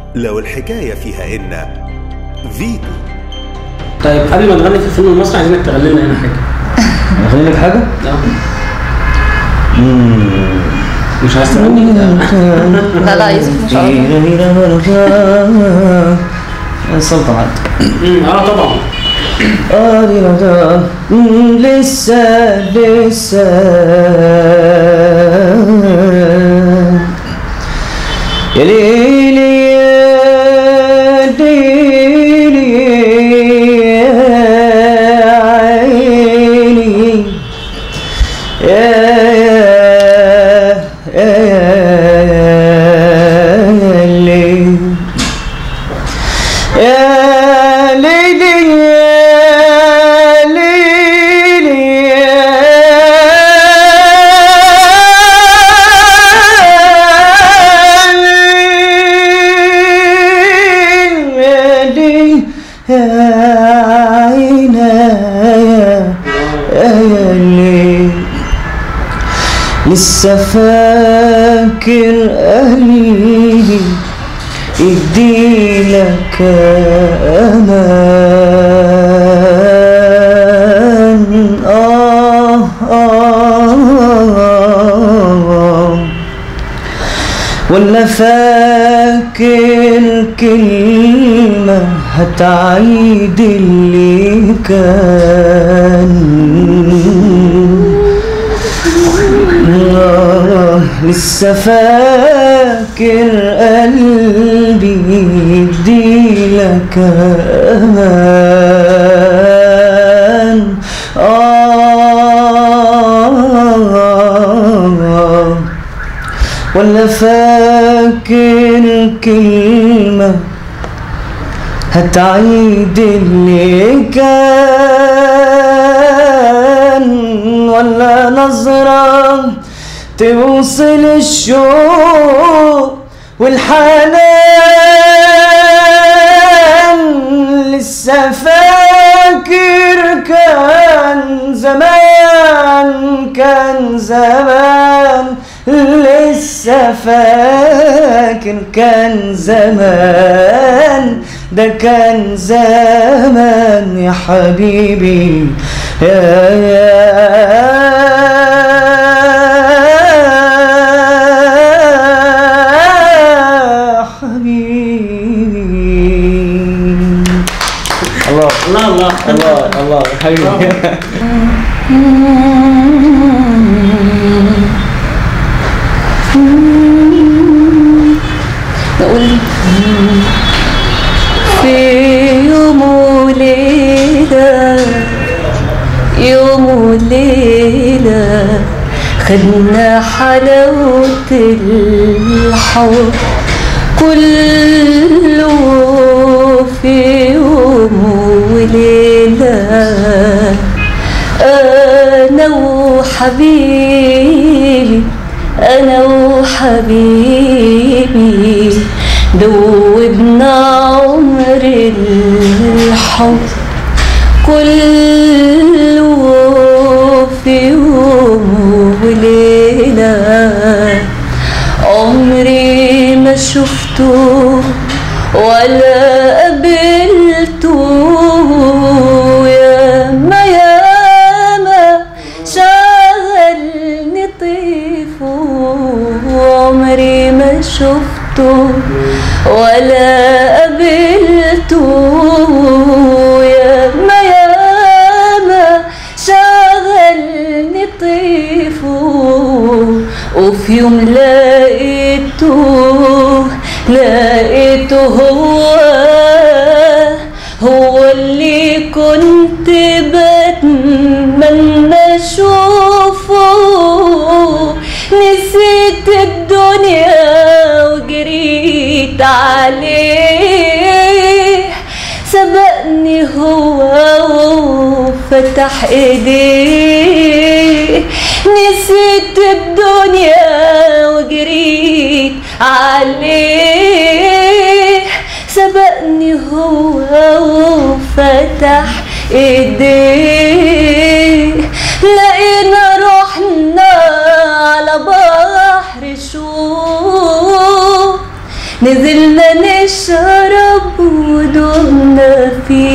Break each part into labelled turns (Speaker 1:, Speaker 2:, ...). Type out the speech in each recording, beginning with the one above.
Speaker 1: لو الحكاية فيها إن فيتو
Speaker 2: طيب قبل ما نغني في الفيلم المصري عايزينك تغني لنا هنا حاجه
Speaker 3: اغني لك حاجه
Speaker 2: اه مش عايز تغني
Speaker 4: لا لا يوسف ما شاء الله
Speaker 3: سلطة عاد
Speaker 2: أمم، اه طبعا
Speaker 3: لسه لسه يا ليلي يا ليلي يا عيني يا يا يا ليلي يا ليلي يا ليلي يا ليلي يا عينايا يا ليل لسه فاكر قلبي يديلك امان آه آه آه ولا فاكر كلمة هتعيد اللي كان آه، لسه فاكر قلبي يديلك امان آه ولا فاكر كلمة هتعيد اللي كان ولا نظرة توصل الشوق والحنان لسه فاكر كان زمان كان زمان لسه فاكر كان زمان ده كان زمان يا حبيبي يا يا حبيبي الله
Speaker 2: الله الله
Speaker 3: الله الله حبيبي
Speaker 4: نقول في يوم وليلة يوم وليلة خدنا حلاوة الحب كله في يوم وليلة أنا وحبيبي أنا وحبيبي دوبنا عمر الحب كله في يوم وليلة عمري ما شفته ولا قابلته يا ما يا ما شغلني طيفه عمري ما شفته ولا قابلته يا ما يا ما شغلني طيفه وفي يوم لقيته لقيته هو هو اللي كنت بتمنى اشوفه نسيت الدنيا وجريت عليه سبقني هو وفتح ايديه نسيت الدنيا وجريت عليه سبقني هو وفتح ايديه لقينا رحنا على بحر شوق نزلنا نشرب ودوبنا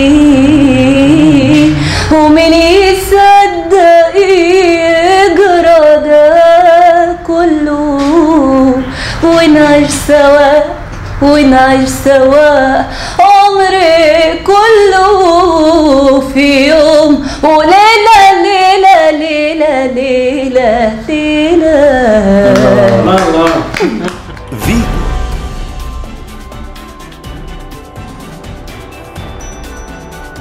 Speaker 4: فيه ومن يصدق يجرى ده كله ونعيش سوا ونعيش سوا عمري كله في يوم وليلة ليلة ليلة ليلة ليلة
Speaker 2: الله الله